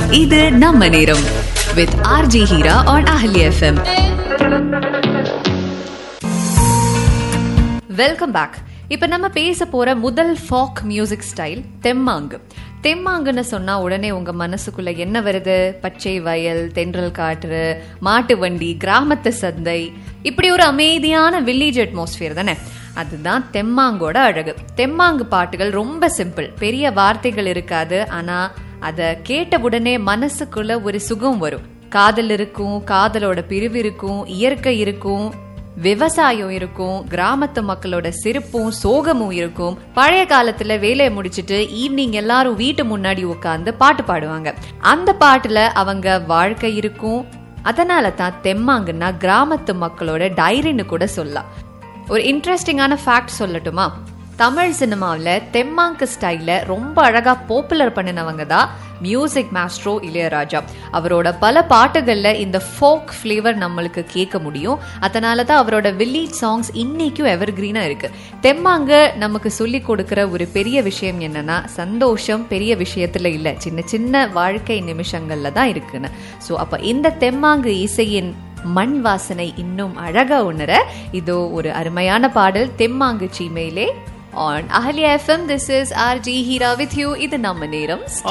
இது நம்ம நேரம் with R J Heera on Ahali F M welcome back இப்ப நம்ம பேச போற முதல் ஃபாக் மியூசிக் ஸ்டைல் தெம்மாங்கு தெம்மாங்குன்னு சொன்னா உடனே உங்க மனசுக்குள்ள என்ன வருது பச்சை வயல் தென்றல் காற்று மாட்டு வண்டி கிராமத்து சந்தை இப்படி ஒரு அமைதியான வில்லேஜ் அட்மாஸ்பியர் தானே அதுதான் தெம்மாங்கோட அழகு தெம்மாங்கு பாட்டுகள் ரொம்ப சிம்பிள் பெரிய வார்த்தைகள் இருக்காது ஆனா அத கேட்ட உடனே மனசுக்குள்ள ஒரு சுகம் வரும் காதல் இருக்கும் காதலோட பிரிவு இருக்கும் இயற்கை இருக்கும் விவசாயம் இருக்கும் கிராமத்து மக்களோட சிரிப்பும் சோகமும் இருக்கும் பழைய காலத்துல வேலையை முடிச்சிட்டு ஈவினிங் எல்லாரும் வீட்டு முன்னாடி உட்காந்து பாட்டு பாடுவாங்க அந்த பாட்டுல அவங்க வாழ்க்கை இருக்கும் அதனால தான் தெம்மாங்கன்னா கிராமத்து மக்களோட டைரின்னு கூட சொல்லலாம் ஒரு இன்ட்ரெஸ்டிங்கான ஃபேக்ட் சொல்லட்டுமா தமிழ் சினிமாவில் தெம்மாங்கு ஸ்டைல ரொம்ப அழகா பாப்புலர் பண்ணினவங்க தான் மியூசிக் மாஸ்ட்ரோ இளையராஜா அவரோட பல பாட்டுகள்ல இந்த ஃபோக் ஃப்ளேவர் நம்மளுக்கு கேட்க முடியும் அதனால தான் அவரோட வில்லேஜ் சாங்ஸ் இன்னைக்கும் எவர் கிரீனா இருக்கு தெம்மாங்கு நமக்கு சொல்லி கொடுக்கிற ஒரு பெரிய விஷயம் என்னன்னா சந்தோஷம் பெரிய விஷயத்துல இல்ல சின்ன சின்ன வாழ்க்கை நிமிஷங்கள்ல தான் இருக்குன்னு ஸோ அப்ப இந்த தெம்மாங்கு இசையின் மண் வாசனை இன்னும் அழகா உணர இதோ ஒரு அருமையான பாடல் தெம்மாங்கு சீமையிலே on Ahalya F M this is R J Heera with you இது நம்ம நேரம்